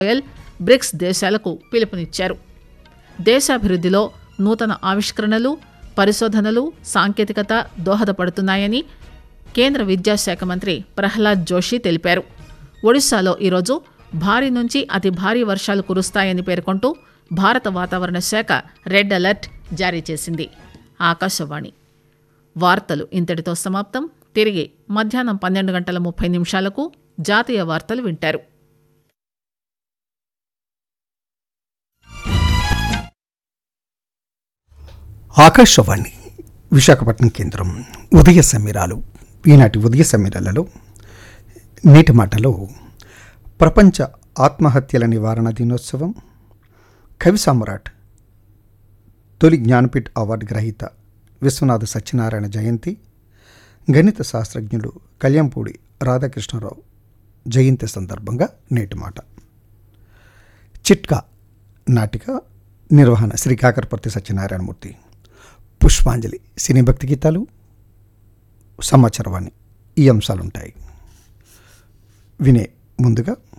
Goyal bricks దేశాలకు పిలుపునిచ్చారు దేశాభివృద్ధిలో నూతన ఆవిష్కరణలు పరిశోధనలు సాంకేతికత దోహదపడుతున్నాయని కేంద్ర విద్యాశాఖ మంత్రి ప్రహ్లాద్ జోషి తెలిపారు ఒడిశాలో ఈరోజు భారీ నుంచి అతి భారీ వర్షాలు కురుస్తాయని పేర్కొంటూ భారత వాతావరణ శాఖ రెడ్ అలర్ట్ జారీ చేసింది ఆకాశవాణి వార్తలు ఇంతటితో సమాప్తం తిరిగి మధ్యాహ్నం పన్నెండు గంటల ముప్పై నిమిషాలకు జాతీయ వార్తలు వింటారు ఆకాశవాణి విశాఖపట్నం కేంద్రం ఉదయ సమీరాలు ఈనాటి ఉదయ సమీరాలలో నేటి మాటలో ప్రపంచ ఆత్మహత్యల నివారణ దినోత్సవం కవి సామ్రాట్ తొలి జ్ఞానపీఠ్ అవార్డు గ్రహీత విశ్వనాథ సత్యనారాయణ జయంతి గణిత శాస్త్రజ్ఞుడు కళ్యాంపూడి రాధాకృష్ణరావు జయంతి సందర్భంగా నేటి మాట చిట్కా నాటిక నిర్వహణ శ్రీ కాకరపర్తి సత్యనారాయణమూర్తి పుష్పాంజలి సినీ భక్తి గీతాలు సమాచారవాణి ఈ అంశాలుంటాయి వినే ముందుగా